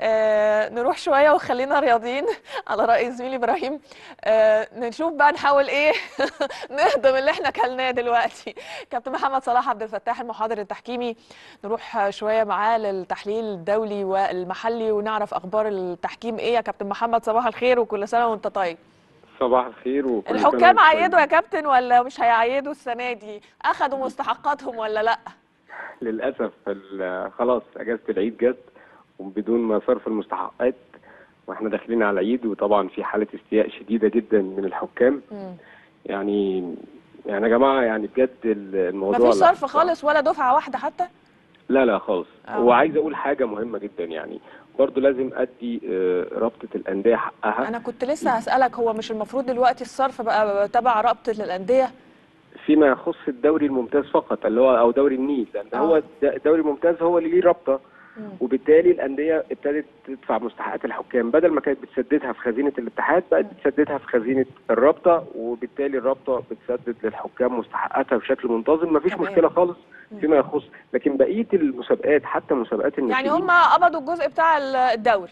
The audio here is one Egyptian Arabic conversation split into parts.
آه نروح شويه وخلينا رياضيين على راي زميلي ابراهيم آه نشوف بقى نحاول ايه نهضم اللي احنا كلناه دلوقتي كابتن محمد صلاح عبد الفتاح المحاضر التحكيمي نروح شويه معاه للتحليل الدولي والمحلي ونعرف اخبار التحكيم ايه يا كابتن محمد صباح الخير وكل سنه وانت طيب صباح الخير وكل سنة الحكام وانتم عيدوا يا طيبين. كابتن ولا مش هيعيدوا السنه دي اخذوا مستحقاتهم ولا لا للاسف ال- خلاص اجازه العيد جت وبدون ما صرف المستحقات واحنا داخلين على العيد وطبعا في حاله استياء شديده جدا من الحكام مم. يعني يعني يا جماعه يعني بجد ال- الموضوع مفيش لا. صرف خالص ولا دفعه واحده حتى لا لا خالص آه. وعايز اقول حاجه مهمه جدا يعني برضو لازم ادي آه، رابطه الانديه حقها انا كنت لسه هسالك هو مش المفروض دلوقتي الصرف بقى تبع رابطه الانديه فيما يخص الدوري الممتاز فقط اللي هو او دوري النيل لان آه. هو الد- الدوري الممتاز هو اللي ليه رابطه مم. وبالتالي الانديه ابتدت تدفع مستحقات الحكام بدل ما كانت بتسددها في خزينه الاتحاد بقت بتسددها في خزينه الرابطه وبالتالي الرابطه بتسدد للحكام مستحقاتها بشكل منتظم مفيش تمام. مشكله خالص فيما يخص لكن بقيه المسابقات حتى مسابقات يعني الناشئين هم قبضوا الجزء بتاع ال- الدوري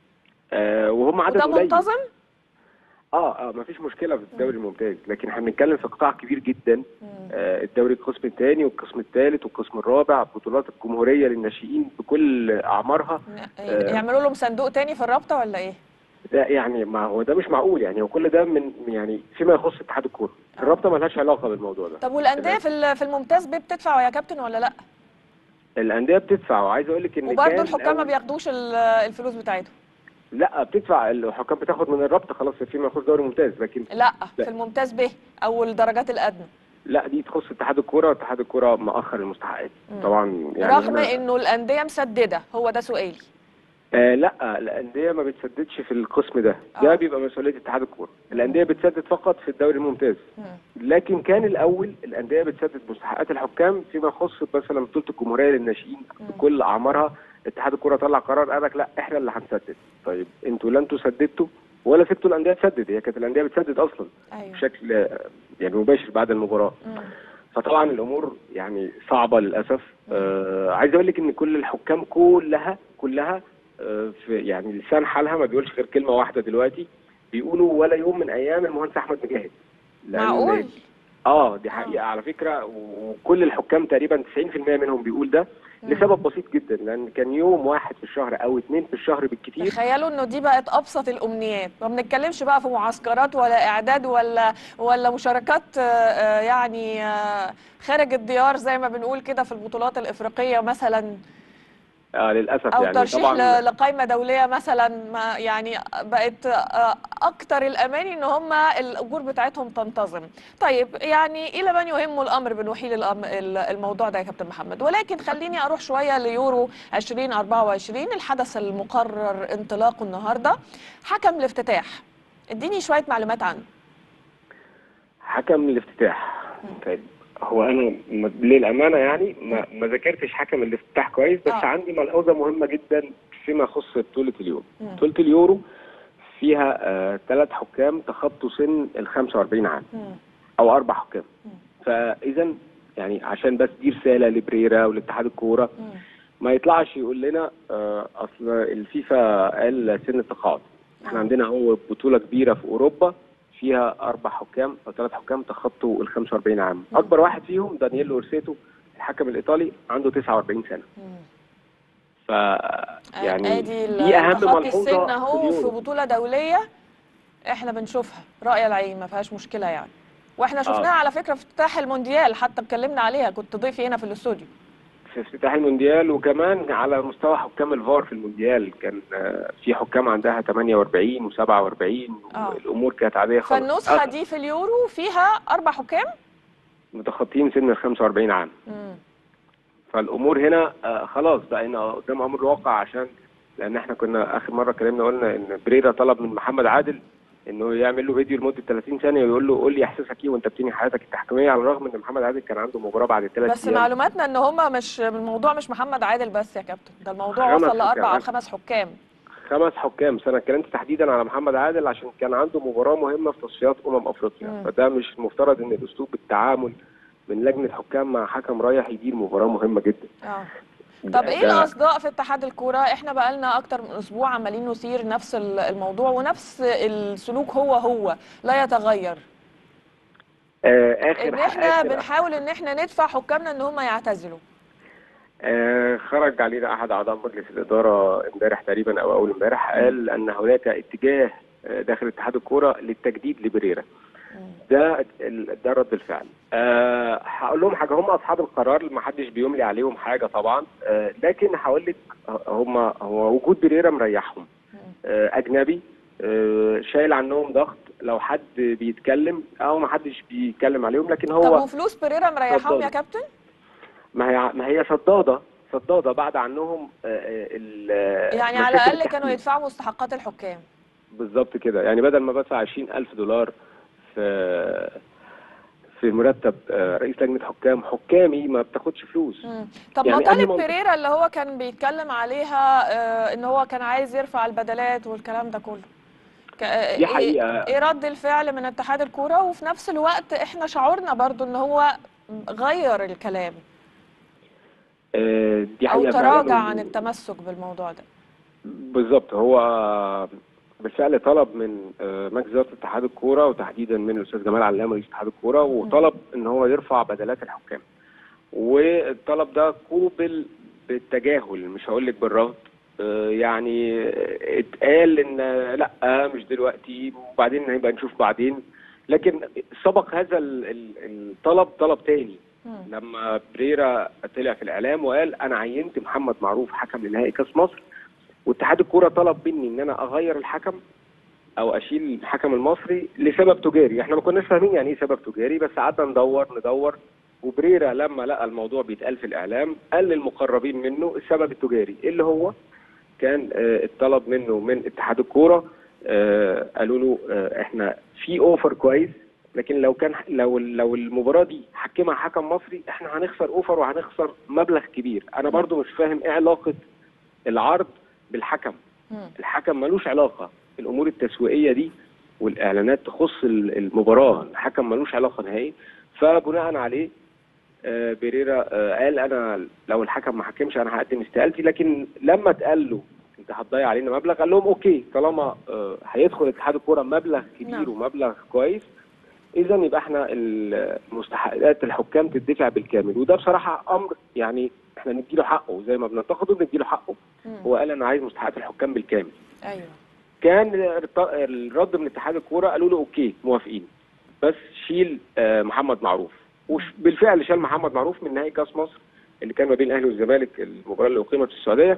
آه وهم عدد وده قليل منتظم اه اه مفيش مشكله في الدوري الممتاز لكن احنا بنتكلم في قطاع كبير جدا آه الدوري القسم الثاني والقسم الثالث والقسم الرابع بطولات الجمهوريه للناشئين بكل اعمارها آه. يعملوا لهم صندوق تاني في الرابطه ولا ايه ده يعني ما هو ده مش معقول يعني هو كل ده من يعني فيما يخص اتحاد الكوره الرابطه ما لهاش علاقه بالموضوع ده طب والانديه في ال- في الممتاز بيه بتدفع يا كابتن ولا لا الانديه بتدفع وعايز اقول لك ان وبرضه كان الحكام ما الأول- بياخدوش ال- الفلوس بتاعتهم لا بتدفع الحكام بتاخد من الرابطه خلاص فيما يخص دوري ممتاز لكن لا لا. في الممتاز به او الدرجات الادنى لا دي تخص اتحاد الكوره واتحاد الكوره مأخر المستحقات مم. طبعا يعني رغم أنا- انه الانديه مسدده هو ده سؤالي آه لا الانديه ما بتسددش في القسم ده ده آه. بيبقى مسؤوليه اتحاد الكوره الانديه بتسدد فقط في الدوري الممتاز مم. لكن كان الاول الانديه بتسدد مستحقات الحكام فيما يخص مثلا بطوله الجمهوريه للناشئين بكل اعمارها اتحاد الكوره طلع قرار قال لك لا احنا اللي هنسدد طيب انتوا لا انتوا سددتوا ولا سبتوا الانديه تسدد هي كانت الانديه بتسدد اصلا ايوه بشكل آه، يعني مباشر بعد المباراه مم. فطبعا الامور يعني صعبه للاسف آه عايز اقول لك ان كل الحكام كلها كلها آه في يعني لسان حالها ما بيقولش غير كلمه واحده دلوقتي بيقولوا ولا يوم من ايام المهندس احمد مجاهد لأن- معقول اه دي حقيقه على فكره و- وكل الحكام تقريبا 90% منهم بيقول ده مم. لسبب بسيط جدا لان كان يوم واحد في الشهر او اتنين في الشهر بالكتير تخيلوا انه دي بقت ابسط الامنيات ما بنتكلمش بقى في معسكرات ولا اعداد ولا ولا مشاركات آه، آه، يعني آه، خارج الديار زي ما بنقول كده في البطولات الافريقيه مثلا آه للاسف او يعني ترشيح طبعا ل- لقائمه دوليه مثلا ما يعني بقت آه، اكتر الاماني ان هم الاجور بتاعتهم تنتظم طيب يعني الى من يهم الامر بنحيل الأم- ال- الموضوع ده يا كابتن محمد ولكن خليني اروح شويه ليورو 2024 الحدث المقرر انطلاقه النهارده حكم الافتتاح اديني شويه معلومات عنه حكم الافتتاح طيب هو انا م- للامانه يعني ما, ما ذاكرتش حكم الافتتاح كويس بس آه. عندي ملحوظه مهمه جدا فيما يخص بطوله اليورو مم. بطوله اليورو فيها ثلاث حكام تخطوا سن ال 45 عام مم. او اربع حكام مم. فاذا يعني عشان بس دي رساله لبريرا ولاتحاد الكوره مم. ما يطلعش يقول لنا آه، اصل الفيفا قال سن التقاعد احنا آه. عندنا هو بطوله كبيره في اوروبا فيها اربع حكام او ثلاث حكام تخطوا ال 45 عام مم. اكبر واحد فيهم دانييل اورسيتو الحكم الايطالي عنده 49 سنه مم. ف يعني ادي دي اهم تخطي ملحوظه السن في اهو في اليورو بطوله دوليه احنا بنشوفها راي العين ما فيهاش مشكله يعني واحنا شفناها على فكره في افتتاح المونديال حتى اتكلمنا عليها كنت ضيفي هنا في الاستوديو في افتتاح المونديال وكمان على مستوى حكام الفار في المونديال كان آه، في حكام عندها 48 و47 آه. الامور كانت عاديه خالص فالنسخه آه، دي في اليورو فيها اربع حكام متخطين سن ال 45 عام مم. فالامور هنا آه، خلاص بقينا قدام امر واقع عشان لان احنا كنا اخر مره اتكلمنا قلنا ان بريرا طلب من محمد عادل انه يعمل له فيديو لمده 30 ثانيه ويقول له قول لي احساسك ايه وانت بتبني حياتك التحكيميه على الرغم ان محمد عادل كان عنده مباراه بعد ثلاث بس ايام معلوماتنا ان هم مش الموضوع مش محمد عادل بس يا كابتن ده الموضوع خمس وصل لاربع حكام. او خمس حكام خمس حكام سنه اتكلمت تحديدا على محمد عادل عشان كان عنده مباراه مهمه في تصفيات امم افريقيا مم. فده مش المفترض ان الاسلوب التعامل من لجنه حكام مع حكم رايح يدير مباراه مهمه جدا اه طب ده- ايه ده- الاصداء في اتحاد الكوره احنا بقالنا اكتر من اسبوع عمالين نثير نفس ال- الموضوع ونفس السلوك هو هو لا يتغير آه اخر ان احنا آخر بنحاول ان احنا ندفع حكامنا ان هم يعتزلوا آه خرج علينا احد اعضاء مجلس الاداره امبارح تقريبا او اول امبارح قال ان هناك اتجاه آه، داخل اتحاد الكوره للتجديد لبريرا ده ال- ده رد الفعل أه هقول لهم حاجه هم اصحاب القرار ما حدش بيملي عليهم حاجه طبعا أه لكن هقول لك هم هو وجود بريرا مريحهم أه اجنبي أه شايل عنهم ضغط لو حد بيتكلم او ما حدش بيتكلم عليهم لكن طب هو وفلوس بريرا مريحاهم اتفضل. يا كابتن ما هي ما هي صداده صداده بعد عنهم أه آه، ال- يعني على مشاكل الاقل كانوا التحكيم. يدفعوا مستحقات الحكام بالظبط كده يعني بدل ما بدفع 20000 دولار في في مرتب آه، رئيس لجنه حكام حكامي ما بتاخدش فلوس مم. طب يعني مطالب أنهي منطق؟ بريرا اللي هو كان بيتكلم عليها آه، ان هو كان عايز يرفع البدلات والكلام ده كله ك- آه، دي إيه- حقيقة. ايه رد الفعل من اتحاد الكوره وفي نفس الوقت احنا شعورنا برضو ان هو غير الكلام آه، دي او حقيقه تراجع فعلاً. عن التمسك بالموضوع ده بالظبط هو بالفعل طلب من آه، مجلس اداره اتحاد الكوره وتحديدا من الاستاذ جمال علام رئيس اتحاد الكوره وطلب ان هو يرفع بدلات الحكام والطلب ده قوبل بالتجاهل مش هقول لك بالرفض آه، يعني اتقال ان لا مش دلوقتي وبعدين هيبقى نشوف بعدين لكن سبق هذا ال- ال- الطلب طلب تاني مم. لما بريرا طلع في الاعلام وقال انا عينت محمد معروف حكم لنهائي كاس مصر واتحاد الكوره طلب مني ان انا اغير الحكم او اشيل الحكم المصري لسبب تجاري احنا ما كناش فاهمين يعني ايه سبب تجاري بس قعدنا ندور ندور وبريرا لما لقى الموضوع بيتقال في الاعلام قال للمقربين منه السبب التجاري اللي هو كان آه، الطلب منه من اتحاد الكوره آه، قالوا له آه، احنا في اوفر كويس لكن لو كان لو لو المباراه دي حكمها حكم مصري احنا هنخسر اوفر وهنخسر مبلغ كبير انا برضو مش فاهم ايه علاقه العرض بالحكم مم. الحكم ملوش علاقه الامور التسويقيه دي والاعلانات تخص ال- المباراه الحكم ملوش علاقه نهائي فبناء عليه آه، بيريرا آه، قال انا لو الحكم ما حكمش انا هقدم استقالتي لكن لما اتقال له انت هتضيع علينا مبلغ قال لهم اوكي طالما آه، هيدخل اتحاد الكوره مبلغ كبير نعم. ومبلغ كويس اذا يبقى احنا المستحقات الحكام تدفع بالكامل وده بصراحه امر يعني احنا نديله حقه زي ما بننتقده نديله حقه مم. هو قال انا عايز مستحقات الحكام بالكامل ايوه كان الرط- الرد من اتحاد الكوره قالوا له اوكي موافقين بس شيل آه، محمد معروف وبالفعل شال محمد معروف من نهائي كاس مصر اللي كان ما بين الاهلي والزمالك المباراه اللي اقيمت في السعوديه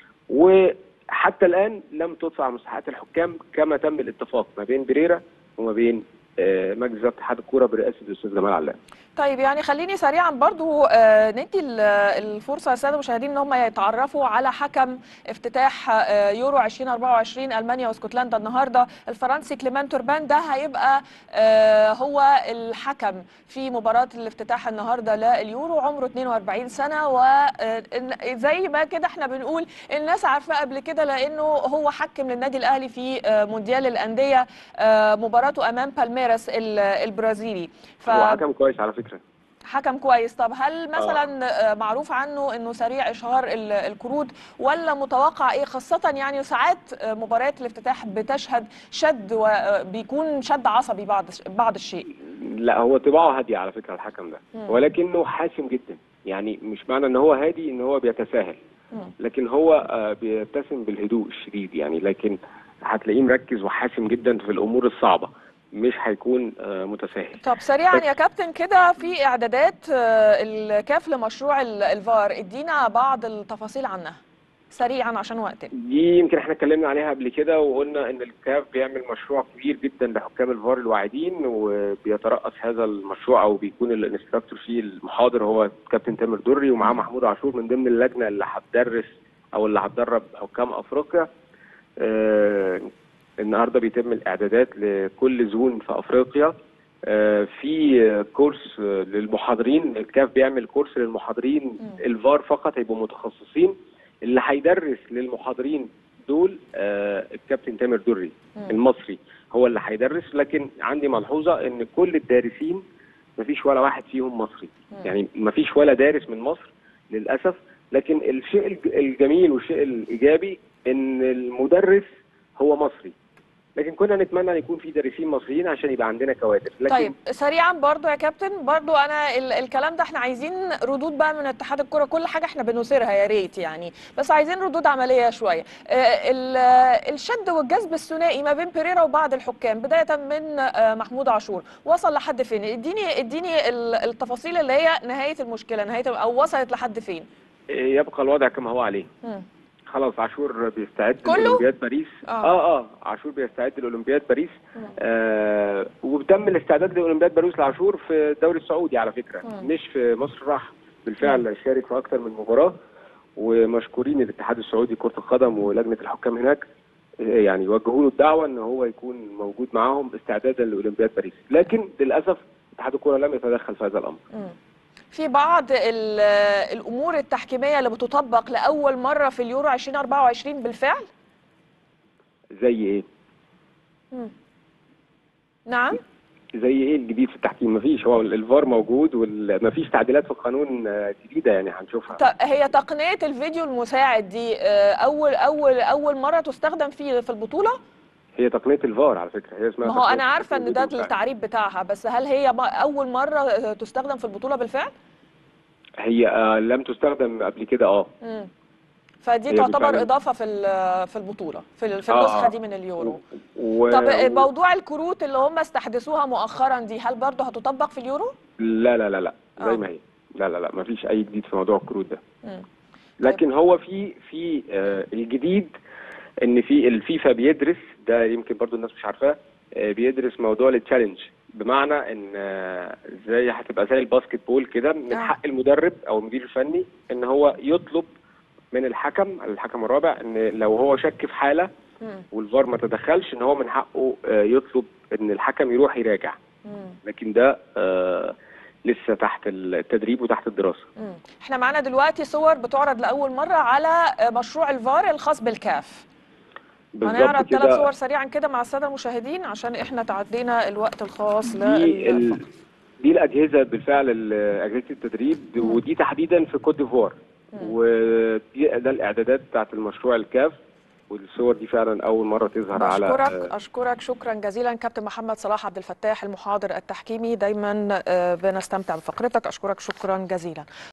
وحتى الان لم تدفع مستحقات الحكام كما تم الاتفاق ما بين بريرا وما بين آه، مجلس اداره اتحاد الكوره برئاسه الاستاذ جمال علام طيب يعني خليني سريعا برضو آه، ندي ال- الفرصه للساده المشاهدين ان هم يتعرفوا على حكم افتتاح آه، يورو 2024 المانيا واسكتلندا النهارده الفرنسي كليمان توربان ده هيبقى آه، هو الحكم في مباراه الافتتاح النهارده لليورو عمره 42 سنه وزي ما كده احنا بنقول الناس عارفاه قبل كده لانه هو حكم للنادي الاهلي في آه، مونديال الانديه آه، مباراته امام بالميراس ال- البرازيلي ف... هو حكم كويس على فكره حكم كويس طب هل مثلا آه، معروف عنه انه سريع اشهار ال- الكروت ولا متوقع ايه خاصة يعني ساعات آه، مباريات الافتتاح بتشهد شد وبيكون شد عصبي بعض بعض الشيء لا هو طباعه هاديه على فكره الحكم ده مم. ولكنه حاسم جدا يعني مش معنى ان هو هادي ان هو بيتساهل مم. لكن هو آه، بيتسم بالهدوء الشديد يعني لكن هتلاقيه مركز وحاسم جدا في الامور الصعبه مش هيكون آه، متساهل طب سريعا يا كابتن كده في اعدادات آه، الكاف لمشروع ال- الفار ادينا بعض التفاصيل عنها سريعا عشان وقتنا دي يمكن احنا اتكلمنا عليها قبل كده وقلنا ان الكاف بيعمل مشروع كبير جدا لحكام الفار الواعدين وبيترأس هذا المشروع او بيكون الانستراكتور فيه المحاضر هو كابتن تامر دري ومعاه محمود عاشور من ضمن اللجنه اللي هتدرس او اللي هتدرب حكام افريقيا آه النهارده بيتم الاعدادات لكل زون في افريقيا آه في كورس آه، للمحاضرين الكاف بيعمل كورس للمحاضرين مم. الفار فقط هيبقوا متخصصين اللي هيدرس للمحاضرين دول آه الكابتن تامر دري مم. المصري هو اللي هيدرس لكن عندي ملحوظه ان كل الدارسين مفيش ولا واحد فيهم مصري مم. يعني مفيش ولا دارس من مصر للاسف لكن الشيء الج- الجميل والشيء الايجابي ان المدرس هو مصري لكن كنا نتمنى ان يكون في مدرسين مصريين عشان يبقى عندنا كوادر لكن طيب سريعا برضو يا كابتن برضو انا ال الكلام ده احنا عايزين ردود بقى من اتحاد الكره كل حاجه احنا بنثيرها يا ريت يعني بس عايزين ردود عمليه شويه آه، ال- آه، الشد والجذب الثنائي ما بين بيريرا وبعض الحكام بدايه من آه، محمود عاشور وصل لحد فين اديني اديني ال- التفاصيل اللي هي نهايه المشكله نهايه او وصلت لحد فين يبقى الوضع كما هو عليه مم. خلاص عاشور بيستعد كله؟ لاولمبياد باريس آه. اه اه عاشور بيستعد لاولمبياد باريس مم. آه وتم الاستعداد لاولمبياد باريس لعاشور في الدوري السعودي على فكره مم. مش في مصر راح بالفعل شارك في اكتر من مباراه ومشكورين الاتحاد السعودي كره القدم ولجنه الحكام هناك آه، يعني وجهوا له الدعوه ان هو يكون موجود معاهم استعدادا لاولمبياد باريس لكن للاسف اتحاد الكره لم يتدخل في هذا الامر مم. في بعض ال- الامور التحكيميه اللي بتطبق لاول مره في اليورو 2024 بالفعل زي ايه مم. نعم زي ايه الجديد في التحكيم مفيش هو الفار موجود ومفيش تعديلات في القانون آه، جديده يعني هنشوفها ط- هي تقنية الفيديو المساعد دي آه، أول أول أول مرة تستخدم في في البطولة؟ هي تقنيه الفار على فكره هي اسمها ما هو تقنية أنا عارفة إن ده الفيديو المساعد. التعريب بتاعها بس هل هي م- أول مرة آه، تستخدم في البطولة بالفعل؟ هي آه لم تستخدم قبل كده اه مم. فدي هي تعتبر بالفعل- إضافة في ال- في البطولة في ال- في آه، النسخة آه. دي من اليورو. و... طب و... موضوع الكروت اللي هم استحدثوها مؤخرا دي هل برضه هتطبق في اليورو؟ لا لا لا لا آه. زي ما هي لا لا لا مفيش اي جديد في موضوع الكروت ده مم. لكن هو في في آه الجديد ان في الفيفا بيدرس ده يمكن برضو الناس مش عارفاه آه بيدرس موضوع التشالنج بمعنى ان آه، زي هتبقى زي الباسكت بول كده من آه. حق المدرب او المدير الفني ان هو يطلب من الحكم الحكم الرابع ان لو هو شك في حاله مم. والفار ما تدخلش ان هو من حقه آه، يطلب ان الحكم يروح يراجع مم. لكن ده آه، لسه تحت التدريب وتحت الدراسه مم. احنا معانا دلوقتي صور بتعرض لأول مرة على آه، مشروع الفار الخاص بالكاف. هنعرض ثلاث صور سريعا كده مع الساده المشاهدين عشان احنا تعدينا الوقت الخاص دي ال... للفقرة. دي الاجهزه بالفعل ال- اجهزه التدريب مم. ودي تحديدا في كوت ديفوار مم. ودي ده الاعدادات بتاعت المشروع الكاف والصور دي فعلا اول مره تظهر على اشكرك آه، اشكرك شكرا جزيلا كابتن محمد صلاح عبد الفتاح المحاضر التحكيمي دايما آه، بنستمتع بفقرتك اشكرك شكرا جزيلا